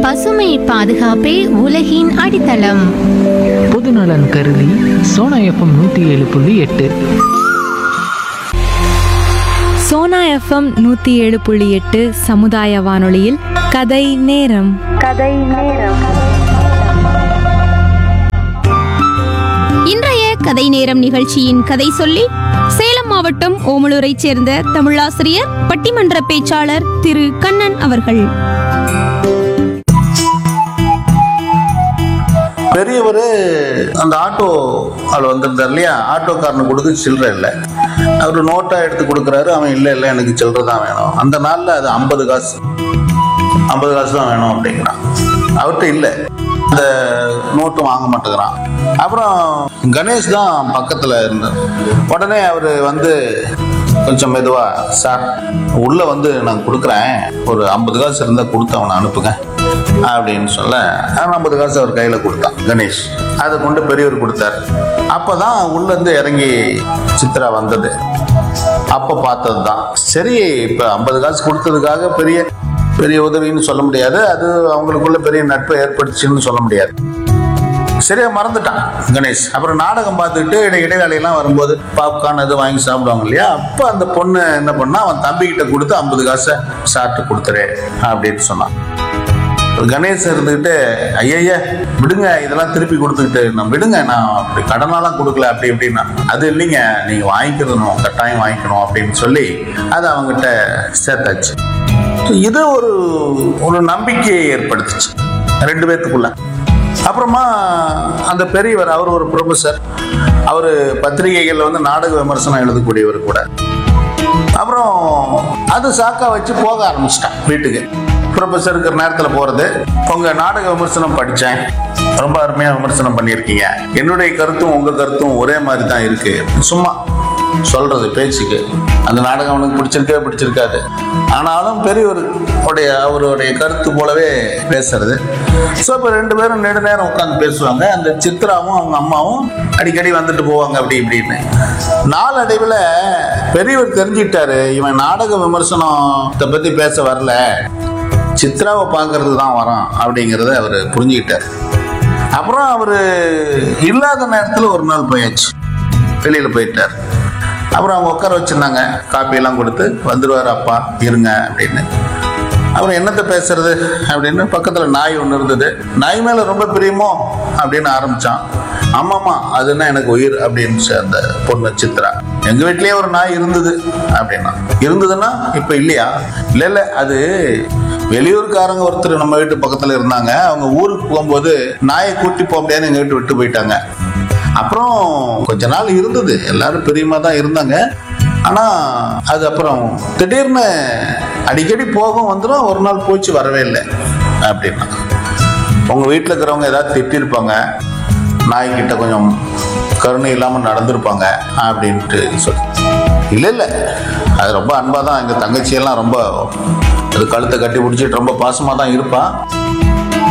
பசுமை பாதுகாப்பே உலகின் அடித்தளம் பொதுநலன் கருதி சோனா எஃப்எம் நூற்றி ஏழு புள்ளி எட்டு சோனா எஃப்எம் நூற்றி ஏழு புள்ளி எட்டு சமுதாய வானொலியில் கதை நேரம் இன்றைய கதை நேரம் நிகழ்ச்சியின் கதை சொல்லி சேலம் மாவட்டம் ஓமலூரைச் சேர்ந்த தமிழாசிரியர் பட்டிமன்ற பேச்சாளர் திரு கண்ணன் அவர்கள் பெரியவர் அந்த ஆட்டோ ஆள் வந்திருந்தார் இல்லையா ஆட்டோக்காரனுக்கு கொடுக்க சில்லறை இல்லை அவர் நோட்டா எடுத்து கொடுக்குறாரு அவன் இல்லை இல்லை எனக்கு சில்லறை தான் வேணும் அந்த நாளில் அது ஐம்பது காசு ஐம்பது காசு தான் வேணும் அப்படிங்கிறான் அவர்கிட்ட இல்லை அந்த நோட்டு வாங்க மாட்டேங்கிறான் அப்புறம் கணேஷ் தான் பக்கத்தில் இருந்தார் உடனே அவர் வந்து கொஞ்சம் மெதுவா சார் உள்ள வந்து நான் கொடுக்குறேன் ஒரு ஐம்பது காசு இருந்தால் கொடுத்து அவனை அனுப்புங்க அப்படின்னு சொல்ல அவன் ஐம்பது காசு அவர் கையில் கொடுத்தான் கணேஷ் அதை கொண்டு பெரியவர் கொடுத்தாரு அப்பதான் உள்ள இருந்து இறங்கி சித்ரா வந்தது அப்போ பார்த்தது தான் சரி இப்போ ஐம்பது காசு கொடுத்ததுக்காக பெரிய பெரிய உதவின்னு சொல்ல முடியாது அது அவங்களுக்குள்ள பெரிய நட்பை ஏற்படுத்துச்சுன்னு சொல்ல முடியாது சரியா மறந்துட்டான் கணேஷ் அப்புறம் நாடகம் பார்த்துக்கிட்டு இடை இடைவேளையெல்லாம் வரும்போது பாப்கார்ன் அது வாங்கி சாப்பிடுவாங்க இல்லையா அப்போ அந்த பொண்ணு என்ன பண்ணா அவன் தம்பிக்கிட்ட கொடுத்து ஐம்பது காசை சாப்பிட்டு கொடுத்துரு அப்படின்னு சொன்னான் கணேஷ் இருந்துக்கிட்டு ஐயய்ய விடுங்க இதெல்லாம் திருப்பி கொடுத்துக்கிட்டு நான் விடுங்க நான் அப்படி கடனாலாம் கொடுக்கல அப்படி இப்படின்னா அது இல்லைங்க நீங்க வாங்கிக்கணும் கட்டாயம் வாங்கிக்கணும் அப்படின்னு சொல்லி அதை அவங்ககிட்ட சேர்த்தாச்சு இது ஒரு ஒரு நம்பிக்கையை ஏற்படுத்துச்சு ரெண்டு பேத்துக்குள்ள அப்புறமா அந்த பெரியவர் அவர் ஒரு ப்ரொஃபஸர் அவர் பத்திரிகைகளில் வந்து நாடக விமர்சனம் எழுதக்கூடியவர் கூட அப்புறம் அது சாக்கா வச்சு போக ஆரம்பிச்சிட்டான் வீட்டுக்கு ப்ரொஃபஸர் இருக்கிற நேரத்தில் போகிறது உங்கள் நாடக விமர்சனம் படித்தேன் ரொம்ப அருமையாக விமர்சனம் பண்ணியிருக்கீங்க என்னுடைய கருத்தும் உங்கள் கருத்தும் ஒரே மாதிரி தான் இருக்கு சும்மா சொல்றது பேச்சுக்கு அந்த நாடகம் அவனுக்கு பிடிச்சிருக்கவே பிடிச்சிருக்காது ஆனாலும் பெரியவர் உடைய அவருடைய கருத்து போலவே பேசுறது ஸோ இப்போ ரெண்டு பேரும் நெடு நேரம் உட்காந்து பேசுவாங்க அந்த சித்ராவும் அவங்க அம்மாவும் அடிக்கடி வந்துட்டு போவாங்க அப்படி இப்படின்னு நாளடைவில் பெரியவர் தெரிஞ்சுக்கிட்டாரு இவன் நாடக விமர்சனத்தை பற்றி பேச வரல சித்ராவை பார்க்கறது தான் வரான் அப்படிங்கிறத அவர் புரிஞ்சுக்கிட்டார் அப்புறம் அவர் இல்லாத நேரத்தில் ஒரு நாள் போயாச்சு வெளியில் போயிட்டார் அப்புறம் அவங்க உட்கார வச்சிருந்தாங்க காப்பியெல்லாம் கொடுத்து வந்துடுவார் அப்பா இருங்க அப்படின்னு அப்புறம் என்னத்தை பேசுறது அப்படின்னு பக்கத்தில் நாய் ஒன்று இருந்தது நாய் மேலே ரொம்ப பிரியமோ அப்படின்னு ஆரம்பிச்சான் ஆமாம்மா அதுன்னா எனக்கு உயிர் அப்படின்னு அந்த பொண்ணு சித்ரா எங்க வீட்லயே ஒரு நாய் இருந்தது அப்படின்னா இருந்ததுன்னா இப்போ இல்லையா இல்லை இல்லை அது வெளியூர்காரங்க ஒருத்தர் நம்ம வீட்டு பக்கத்தில் இருந்தாங்க அவங்க ஊருக்கு போகும்போது நாயை கூட்டி போக முடியாதுன்னு எங்க வீட்டு விட்டு போயிட்டாங்க அப்புறம் கொஞ்ச நாள் இருந்தது எல்லாரும் பிரியமா தான் இருந்தாங்க ஆனா அது அப்புறம் திடீர்னு அடிக்கடி போகும் வந்துடும் ஒரு நாள் போச்சு வரவே இல்லை அப்படின்னா உங்க வீட்டில் இருக்கிறவங்க ஏதாவது திட்டிருப்பாங்க நாய்கிட்ட கொஞ்சம் கருணை இல்லாமல் நடந்திருப்பாங்க அப்படின்ட்டு சொல்லி இல்லை இல்லை அது ரொம்ப அன்பாக தான் எங்கள் தங்கச்சியெல்லாம் ரொம்ப அது கழுத்தை கட்டி பிடிச்சிட்டு ரொம்ப பாசமாக தான் இருப்பான்